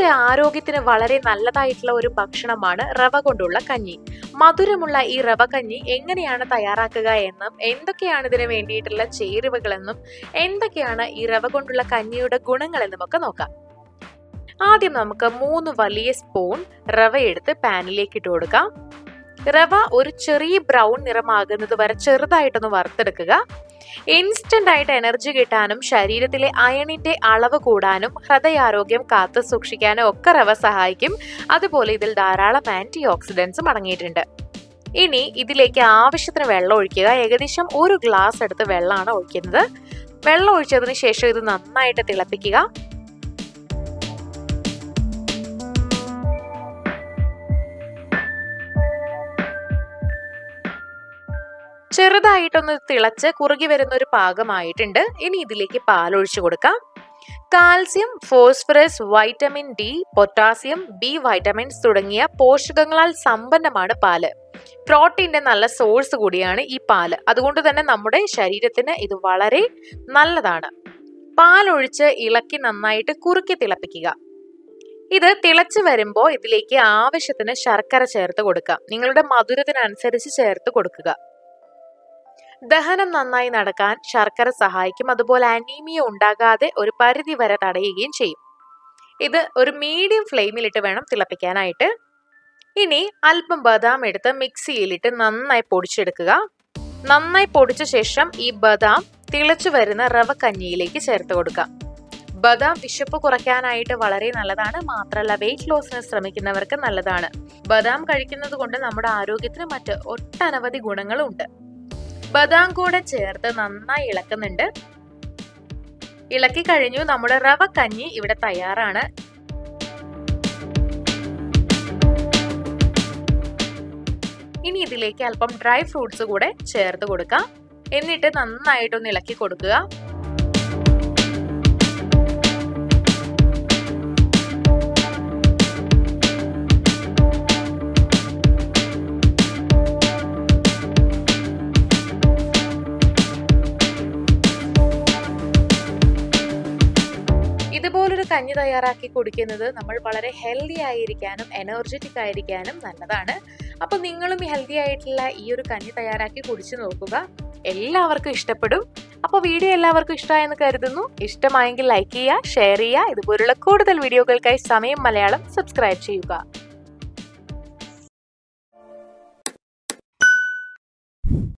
നമ്മുടെ ആരോഗ്യത്തിന് വളരെ നല്ലതായിട്ടുള്ള ഒരു ഭക്ഷണമാണ് റവ കൊണ്ടുള്ള കഞ്ഞി മധുരമുള്ള ഈ റവ കഞ്ഞി എങ്ങനെയാണ് തയ്യാറാക്കുക എന്നും എന്തൊക്കെയാണ് ഇതിന് വേണ്ടിയിട്ടുള്ള ചേരുവകളെന്നും എന്തൊക്കെയാണ് ഈ റവ കൊണ്ടുള്ള കഞ്ഞിയുടെ ഗുണങ്ങളെന്നും ഒക്കെ നോക്കാം ആദ്യം നമുക്ക് മൂന്ന് വലിയ സ്പൂൺ റവ എടുത്ത് പാനിലേക്ക് ഇട്ട് കൊടുക്കാം റവ ഒരു ചെറിയ ബ്രൗൺ നിറമാകുന്നത് വരെ ചെറുതായിട്ടൊന്ന് വറുത്തെടുക്കുക ഇൻസ്റ്റന്റ് ആയിട്ട് എനർജി കിട്ടാനും ശരീരത്തിലെ അയണിന്റെ അളവ് കൂടാനും ഹൃദയാരോഗ്യം കാത്തു സൂക്ഷിക്കാനും ഒക്കെ റവ സഹായിക്കും അതുപോലെ ഇതിൽ ധാരാളം ആന്റി ഓക്സിഡൻസും അടങ്ങിയിട്ടുണ്ട് ഇനി ഇതിലേക്ക് ആവശ്യത്തിന് വെള്ളം ഒഴിക്കുക ഏകദേശം ഒരു ഗ്ലാസ് എടുത്ത് വെള്ളമാണ് ഒഴിക്കുന്നത് വെള്ളം ഒഴിച്ചതിന് ശേഷം ഇത് നന്നായിട്ട് തിളപ്പിക്കുക ചെറുതായിട്ടൊന്ന് തിളച്ച് കുറുകി വരുന്ന ഒരു പാകമായിട്ടുണ്ട് ഇനി ഇതിലേക്ക് പാലൊഴിച്ചു കൊടുക്കാം calcium phosphorus vitamin D potassium B vitamins തുടങ്ങിയ പോഷകങ്ങളാൽ സമ്പന്നമാണ് പാല് പ്രോട്ടീന്റെ നല്ല സോഴ്സ് കൂടിയാണ് ഈ പാല് അതുകൊണ്ട് തന്നെ നമ്മുടെ ശരീരത്തിന് ഇത് വളരെ നല്ലതാണ് പാലൊഴിച്ച് ഇളക്കി നന്നായിട്ട് കുറുക്കി തിളപ്പിക്കുക ഇത് തിളച്ചു വരുമ്പോൾ ഇതിലേക്ക് ആവശ്യത്തിന് ശർക്കര ചേർത്ത് കൊടുക്കാം നിങ്ങളുടെ മധുരത്തിനനുസരിച്ച് ചേർത്ത് കൊടുക്കുക ദഹനം നന്നായി നടക്കാൻ ശർക്കര സഹായിക്കും അതുപോലെ അനീമിയ ഉണ്ടാകാതെ ഒരു പരിധി വരെ തടയുകയും ചെയ്യും ഇത് ഒരു മീഡിയം ഫ്ലെയിമിലിട്ട് വേണം തിളപ്പിക്കാനായിട്ട് ഇനി അല്പം ബദാം എടുത്ത് മിക്സിയിലിട്ട് നന്നായി പൊടിച്ചെടുക്കുക നന്നായി പൊടിച്ച ശേഷം ഈ ബദാം തിളച്ചു വരുന്ന റവ കഞ്ഞിയിലേക്ക് ചേർത്ത് കൊടുക്കാം ബദാം വിശപ്പ് കുറയ്ക്കാനായിട്ട് വളരെ നല്ലതാണ് മാത്രമല്ല വെയിറ്റ് ലോസിന് ശ്രമിക്കുന്നവർക്ക് നല്ലതാണ് ബദാം കഴിക്കുന്നത് കൊണ്ട് നമ്മുടെ ആരോഗ്യത്തിന് മറ്റ് ഒട്ടനവധി ഗുണങ്ങളുണ്ട് ബദാം കൂടെ ചേർത്ത് നന്നായി ഇളക്കുന്നുണ്ട് ഇളക്കി കഴിഞ്ഞു നമ്മുടെ റവ കഞ്ഞി ഇവിടെ തയ്യാറാണ് ഇനി ഇതിലേക്ക് അല്പം ഡ്രൈ ഫ്രൂട്ട്സ് കൂടെ ചേർത്ത് കൊടുക്കാം എന്നിട്ട് നന്നായിട്ടൊന്ന് ഇളക്കി കൊടുക്കുക ഇതുപോലൊരു കഞ്ഞി തയ്യാറാക്കി കുടിക്കുന്നത് നമ്മൾ വളരെ ഹെൽത്തി ആയിരിക്കാനും എനർജറ്റിക് ആയിരിക്കാനും നല്ലതാണ് അപ്പോൾ നിങ്ങളും ഹെൽത്തി ആയിട്ടുള്ള ഈ ഒരു കഞ്ഞി തയ്യാറാക്കി കുടിച്ചു നോക്കുക എല്ലാവർക്കും ഇഷ്ടപ്പെടും അപ്പോൾ വീഡിയോ എല്ലാവർക്കും ഇഷ്ടമായെന്ന് കരുതുന്നു ഇഷ്ടമായെങ്കിൽ ലൈക്ക് ചെയ്യുക ഷെയർ ചെയ്യുക ഇതുപോലുള്ള കൂടുതൽ വീഡിയോകൾക്കായി സമയം മലയാളം സബ്സ്ക്രൈബ് ചെയ്യുക